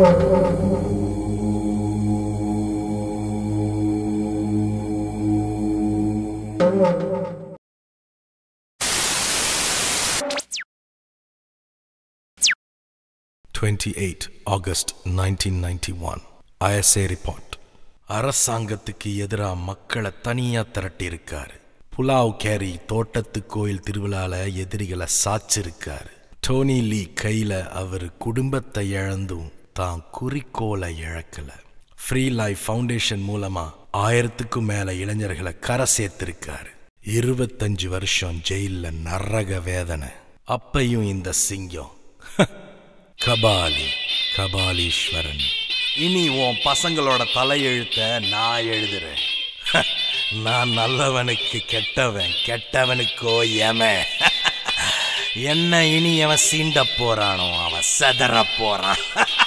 28 August 1991 ISA report அரசாங்கத்துக்கு எதிரா மக்களை தனியா திரட்டியிருக்காரு புலாவ் கேரி தோட்டத்து கோயில் திருவிழால எதிரிகளை சாச்சிருக்காரு டோனி லீ கையில அவர் குடும்பத்தை இழந்தும் தான் குறிக்கோளை இழக்கல ஃப்ரீ லைஃப் ஃபவுண்டேஷன் மூலமா ஆயிரத்துக்கும் மேல இளைஞர்களை கரை சேர்த்திருக்காரு இருபத்தஞ்சு வருஷம் ஜெயில்ல நரக வேதனை அப்பையும் இந்த சிங்கம் கபாலி கபாலீஸ்வரன் இனி உன் பசங்களோட தலையெழுத்த நான் எழுதுறேன் நான் நல்லவனுக்கு கெட்டவன் கெட்டவனுக்கோ எமன் என்ன இனி அவன் சீண்ட போறானோ அவன் செதற போறான்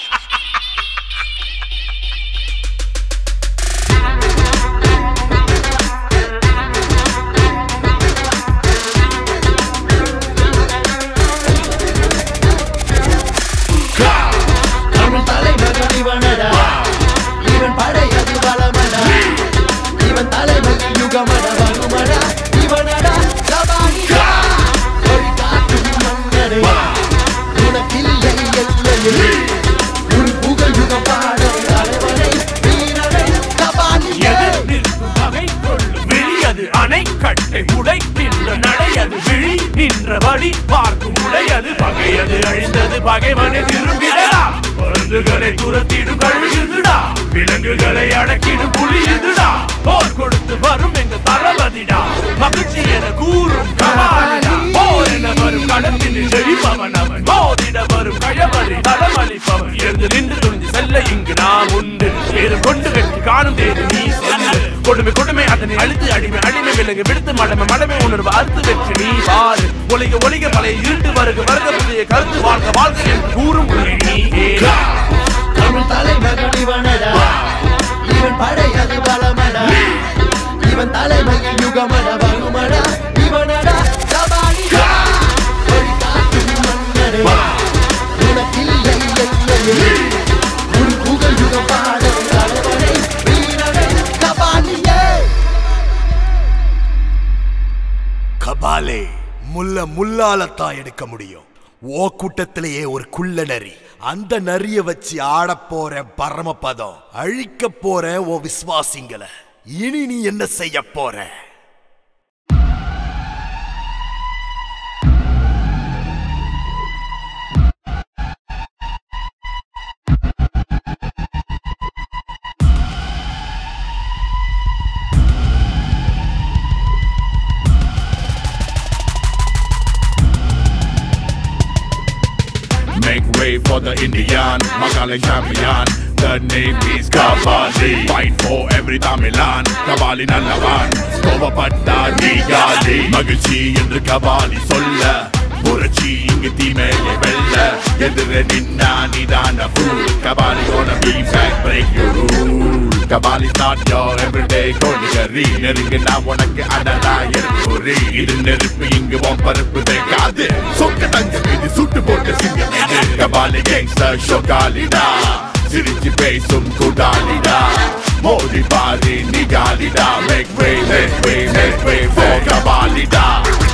தமிழ் தலைமகன் இவனடா இவன் படையது பலமடா இவன் தலைமையில் யுகமட வகுமடா இவனடா கபாலிடா ஒரு காட்டும் மன்னரே உனக்கில்லை எல்லையே உன் புகழ் யுக பாடும் தலைவனை வீரனை கபாலியே எதிர் நிற்கும் பகை கொள்ளும் விழியது அணை கட்டை உடைக்கின்ற நடையது விழி நின்ற வழி பார்க்கும் உடையது பகையது அழிந்தது பகைவனை திரும்பிடா பருந்துகளை துரத்திடும் கழுகுதுடா விலங்குகளை அடக்கிடும் புலி இதுடா போர் கொடுத்து வரும் எங்க தளபதிடா மகிழ்ச்சி என கூறும் கபாலிடா போர் என வரும் கடத்தின் செழிப்பவன் அவன் மோதிட வரும் கழவரி தளமளிப்பவன் எழுந்து நின்று துணிந்து செல்ல இங்கு நாம் உண்டு வேறு கொண்டு வெற்றி காணும் தேதி நீ சொல்லு கொடுமை கொடுமை அதனை அழித்து அடிமை அடிமை விலங்கு விடுத்து மடமை மடமை உணர்வு அறுத்து வெற்றி நீ பாரு ஒளிக ஒளிக பழைய இருட்டு வருக வருக புதிய கருத்து வாழ்க வாழ்க என்று கூறும் உன்னை நீ கேளு. தமிழ் தலைமகன் இவனடா இவன் படையது பலமடா இவன் தலைமையில் யுகமட வகுமடா இவனடா கபாலிடா ஒரு காட்டும் மன்னரே உனக்கில்லை எல்லையே உன் புகழ் யுக பாடும் தலைவனை வீரனை கபாலியே கபாலே முல்ல முல்லாலத்தான் எடுக்க முடியும் ஓ கூட்டத்திலேயே ஒரு குள்ள நரி அந்த நரிய வச்சு ஆடப் போற பரமபதம் அழிக்க போற ஓ விசுவாசிங்களை இனி நீ என்ன செய்ய போற Make way for the Indian, Magali champion. The name is Kabali. Fight for every Tamilan. Kabali நல்லவன் கோபப்பட்டா நீகாலி மகிழ்ச்சி என்று கபாலி சொல்ல புரட்சி இங்கு தீமையை வெல்ல எதிர நின்னா நிதான fool Kabali gonna be back break your rule கபாலி's not your everyday கோணிகரி நெருங்கினா உனக்கு அடலா எரிபொறி இது நெருப்பு இங்கு உன் பருப்பு தேக்காது சொக்க தங்க மீது சுட்டு போட்ட சிங்கம் இது கபாலி கேங்ஸ்டர் ஷோகாலிடா சிரிச்சு பேசும் குடாலிடா மோதி Pari நிகாலிடா make way make way make way for கபாலிடா